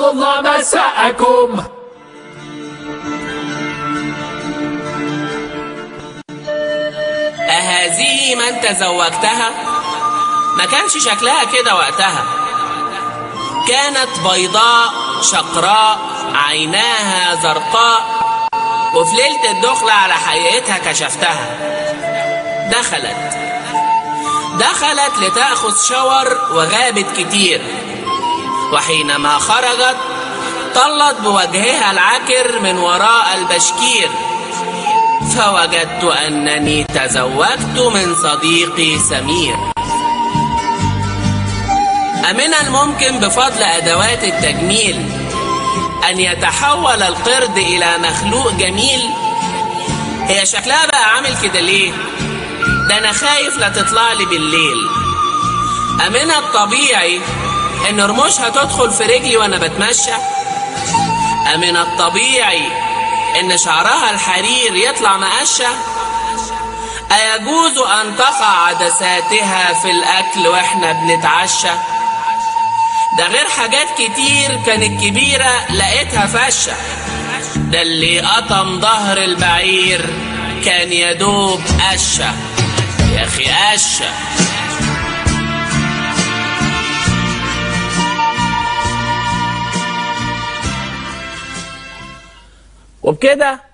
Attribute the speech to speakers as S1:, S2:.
S1: الله مساءكم
S2: أهذه من تزوجتها؟ ما كانش شكلها كده وقتها كانت بيضاء شقراء عيناها زرقاء وفي ليلة الدخلة على حقيقتها كشفتها دخلت دخلت لتأخذ شاور وغابت كتير وحينما خرجت طلت بوجهها العكر من وراء البشكير فوجدت أنني تزوجت من صديقي سمير أمن الممكن بفضل أدوات التجميل أن يتحول القرد إلى مخلوق جميل هي شكلها بقى عامل كده ليه ده أنا خايف لا تطلع لي بالليل أمن الطبيعي إن رموشها تدخل في رجلي وأنا بتمشى أمن الطبيعي إن شعرها الحرير يطلع مقشة أيجوز أن تقع عدساتها في الأكل وإحنا بنتعشى ده غير حاجات كتير كانت كبيرة لقيتها فشة ده اللي قطم ظهر البعير كان يدوب قشة يا أخي قشة وبكده